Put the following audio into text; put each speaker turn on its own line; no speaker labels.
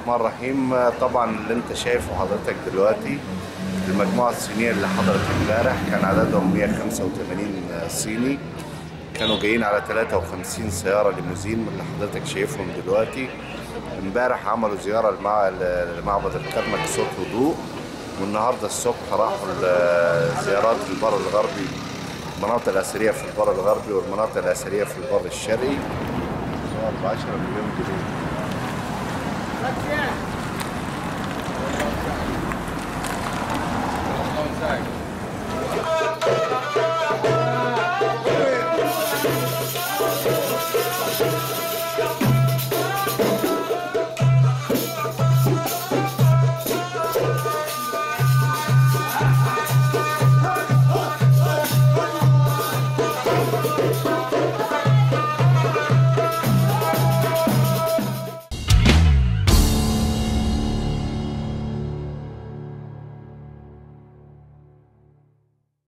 الرحمن الرحيم طبعا اللي انت شايفه حضرتك دلوقتي المجموعة الصينية اللي حضرت امبارح كان عددهم 185 صيني كانوا جايين على 53 سيارة ليموزين من اللي حضرتك شايفهم دلوقتي امبارح عملوا زيارة لمع- لمعبد الكرنك صوت وضوء والنهاردة الصبح راحوا زيارات البر الغربي المناطق الأثرية في البر الغربي والمناطق الأثرية في البر الشرقي ب 10 مليون جنيه